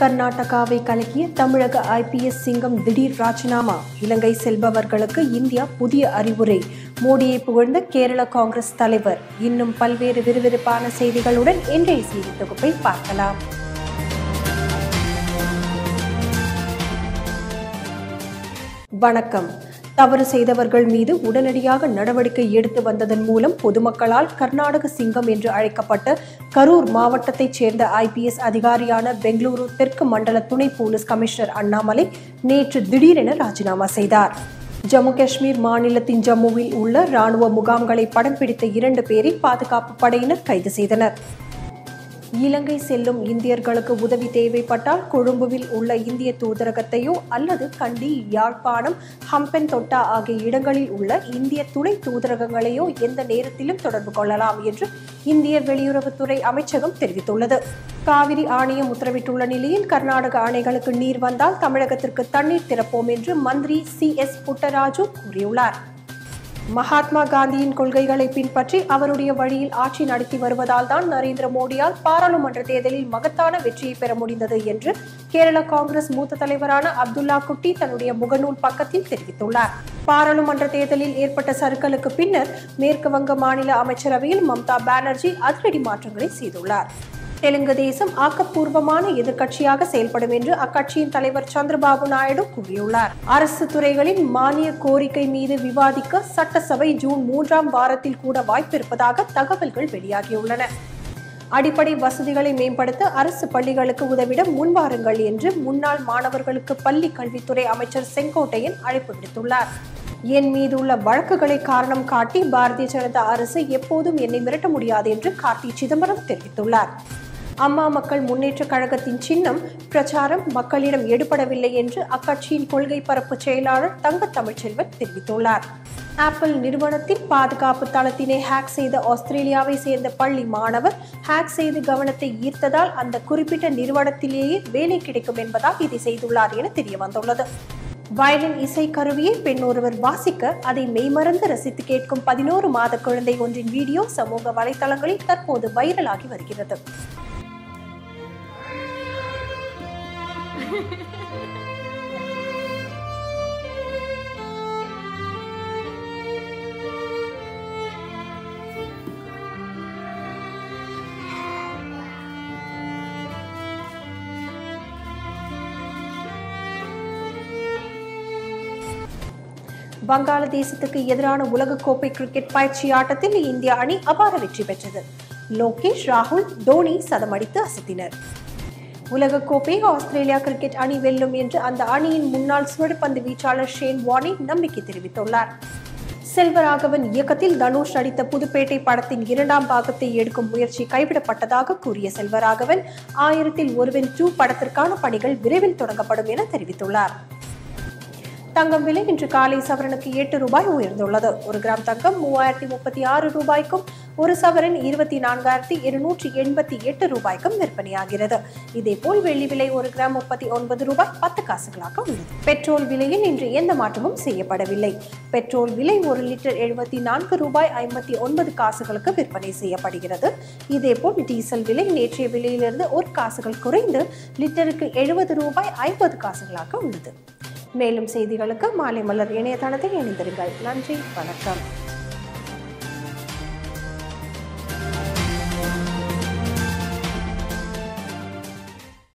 கர்நாடகாவை கலக்கிய தமிழக ஐபிஎஸ் சிங்கம் திடீர் ராஜினாமா இலங்கை செல்பவர்களுக்கு இந்தியா புதிய அறிவுரை மோடியை புகழ்ந்த கேரள காங்கிரஸ் தலைவர் இன்னும் பல்வேறு விறுவிறுப்பான செய்திகளுடன் இன்றைய செய்தி தொகுப்பை பார்க்கலாம் வணக்கம் தவறு செய்தவர்கள் மீது உடனடியாக நடவடிக்கை எடுத்து வந்ததன் மூலம் பொதுமக்களால் கர்நாடக சிங்கம் என்று அழைக்கப்பட்ட கரூர் மாவட்டத்தைச் சேர்ந்த ஐபிஎஸ் அதிகாரியான பெங்களூரு தெற்கு மண்டல துணை போலீஸ் கமிஷனர் அண்ணாமலை நேற்று திடீரென ராஜினாமா செய்தார் ஜம்மு காஷ்மீர் மாநிலத்தின் ஜம்முவில் உள்ள ராணுவ முகாம்களை படம் பிடித்த இரண்டு பேரை பாதுகாப்பு படையினர் கைது செய்தனர் இலங்கை செல்லும் இந்தியர்களுக்கு உதவி தேவைப்பட்டால் கொழும்புவில் உள்ள இந்திய தூதரகத்தையோ அல்லது கண்டி யாழ்ப்பாணம் ஹம்பன் தொட்டா ஆகிய இடங்களில் உள்ள இந்திய துணை தூதரகங்களையோ எந்த நேரத்திலும் தொடர்பு கொள்ளலாம் என்று இந்திய வெளியுறவுத்துறை அமைச்சகம் தெரிவித்துள்ளது காவிரி ஆணையம் உத்தரவிட்டுள்ள நிலையில் கர்நாடக அணைகளுக்கு நீர் வந்தால் தமிழகத்திற்கு தண்ணீர் திறப்போம் என்று மந்திரி சி எஸ் புட்டராஜு கூறியுள்ளார் மகாத்மா காந்தியின் கொள்கைகளை பின்பற்றி அவருடைய வழியில் ஆட்சி நடத்தி வருவதால் தான் நரேந்திர மோடியால் பாராளுமன்ற தேர்தலில் மகத்தான வெற்றியை பெற முடிந்தது என்று கேரள காங்கிரஸ் மூத்த தலைவரான அப்துல்லா குட்டி தன்னுடைய முகநூல் பக்கத்தில் தெரிவித்துள்ளார் பாராளுமன்ற தேர்தலில் ஏற்பட்ட சறுக்கலுக்கு பின்னர் மேற்கு வங்க மாநில அமைச்சரவையில் மம்தா பானர்ஜி அதிரடி மாற்றங்களை செய்துள்ளார் தெலுங்கு தேசம் ஆக்கப்பூர்வமான எதிர்க்கட்சியாக செயல்படும் என்று அக்கட்சியின் தலைவர் சந்திரபாபு நாயுடு கூறியுள்ளார் அரசு துறைகளின் மானிய கோரிக்கை மீது விவாதிக்க சட்டசபை ஜூன் மூன்றாம் வாரத்தில் கூட வாய்ப்பிருப்பதாக தகவல்கள் வெளியாகியுள்ளன அடிப்படை வசதிகளை மேம்படுத்த அரசு பள்ளிகளுக்கு உதவிட முன்வாருங்கள் என்று முன்னாள் மாணவர்களுக்கு பள்ளி கல்வித்துறை அமைச்சர் செங்கோட்டையன் அழைப்பு விடுத்துள்ளார் என் மீது உள்ள வழக்குகளை காரணம் காட்டி பாரதிய ஜனதா அரசு எப்போதும் என்னை மிரட்ட முடியாது என்று கார்த்தி சிதம்பரம் தெரிவித்துள்ளார் அம்மா மக்கள் முன்னேற்ற கழகத்தின் சின்னம் பிரச்சாரம் மக்களிடம் எடுபடவில்லை என்று அக்கட்சியின் கொள்கை பரப்பு செயலாளர் தங்க தமிழ்ச்செல்வன் தெரிவித்துள்ளார் ஆப்பிள் நிறுவனத்தின் பாதுகாப்பு தளத்தினை ஹேக் செய்த ஆஸ்திரேலியாவை சேர்ந்த பள்ளி மாணவர் ஹேக் செய்து கவனத்தை ஈர்த்ததால் அந்த குறிப்பிட்ட நிறுவனத்திலேயே வேலை கிடைக்கும் என்பதால் இதை செய்துள்ளார் என தெரிய வந்துள்ளது வயலின் இசை கருவியை பெண் ஒருவர் வாசிக்க அதை மெய்மறந்து ரசித்து கேட்கும் பதினோரு மாத குழந்தை ஒன்றின் வீடியோ சமூக வலைதளங்களில் தற்போது வைரலாகி வருகிறது வங்காளதேசத்துக்கு எதிரான உலகக்கோப்பை கிரிக்கெட் பயிற்சி ஆட்டத்தில் இந்திய அணி அபார வெற்றி பெற்றது லோகேஷ் ராகுல் தோனி சதமடித்து அசத்தினர் உலகக்கோப்பை ஆஸ்திரேலியா கிரிக்கெட் அணி வெல்லும் என்று அந்த அணியின் முன்னாள் சுழற்பந்து வீச்சாளர் ஷேன் வானி நம்பிக்கை தெரிவித்துள்ளார் செல்வராகவன் இயக்கத்தில் தனுஷ் நடித்த புதுப்பேட்டை படத்தின் இரண்டாம் பாகத்தை எடுக்கும் முயற்சி கைவிடப்பட்டதாக கூறிய செல்வராகவன் ஆயிரத்தில் ஒருவன் டூ படத்திற்கான பணிகள் விரைவில் தொடங்கப்படும் என தெரிவித்துள்ளார் தங்கம் விலை இன்று காலை சவரனுக்கு எட்டு ரூபாய் உயர்ந்துள்ளது ஒரு கிராம் தங்கம் மூவாயிரத்தி முப்பத்தி ஆறு ரூபாய்க்கும் ஒரு சவரன் இருபத்தி நான்காயிரத்தி இருநூற்றி எண்பத்தி எட்டு ரூபாய்க்கும் விற்பனையாகிறது இதேபோல் வெள்ளி விலை ஒரு கிராம் முப்பத்தி ஒன்பது ரூபாய் பத்து காசுகளாக உள்ளது பெட்ரோல் விலையில் இன்று எந்த மாற்றமும் செய்யப்படவில்லை பெட்ரோல் விலை ஒரு லிட்டர் எழுபத்தி நான்கு ரூபாய் ஐம்பத்தி ஒன்பது காசுகளுக்கு விற்பனை செய்யப்படுகிறது இதேபோல் டீசல் விலை நேற்றைய விலையிலிருந்து ஒரு காசுகள் குறைந்து லிட்டருக்கு எழுபது ரூபாய் ஐம்பது காசுகளாக உள்ளது மேலும் செய்திகளுக்கு மாலை மலர் இணையதளத்தில் இணைந்திருங்கள் நன்றி வணக்கம்